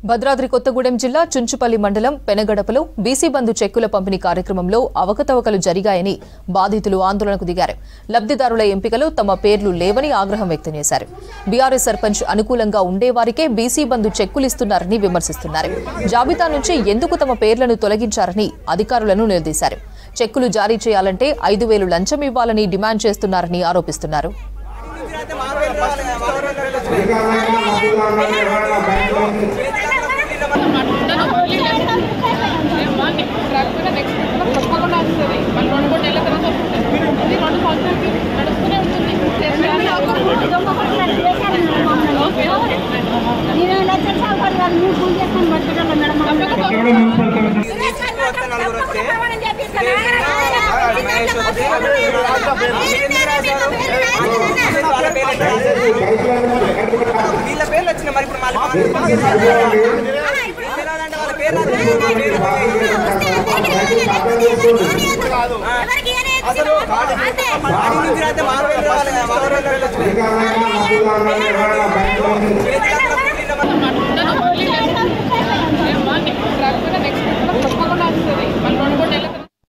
భద్రాద్రి కొత్తగూడెం జిల్లా చుంచుపల్లి మండలం పెనగడపలో బీసీ బంధు చెక్కుల పంపిణీ కార్యక్రమంలో అవకతవకలు జరిగాయని బాధితులు ఆందోళనకు దిగారు లబ్ధిదారుల ఎంపికలో తమ పేర్లు లేవని ఆగ్రహం వ్యక్తం చేశారు బీఆర్ఎస్ సర్పంచ్ అనుకూలంగా ఉండేవారికే బీసీ బంధు చెక్కులిస్తున్నారని విమర్శిస్తున్నారు జాబితా నుంచి ఎందుకు తమ పేర్లను తొలగించారని అధికారులను నిలదీశారు చెక్కులు జారీ చేయాలంటే ఐదు వేలు లంచం ఇవ్వాలని డిమాండ్ చేస్తున్నారని ఆరోపిస్తున్నారు రాకపోయినా నెక్స్ట్ తప్పకుండా వస్తుంది మళ్ళీ రెండు మూడు నెలల తర్వాత వస్తుంది ఇది రెండు సంవత్సరాలకి నడుస్తూనే ఉంటుంది నేను లక్షలు సాగుతాడు కాదు మీరు పూజ చేసుకొని బతకడం మేడం వీళ్ళ పేర్లు వచ్చినాయి మరి ఇప్పుడు మళ్ళీ వాళ్ళ పేర్లు అసలు పార్టీ నుంచి అయితే మా పేర్లు రావాలి కదా, మా పేర్లు వచ్చినాయి. ఎవరికి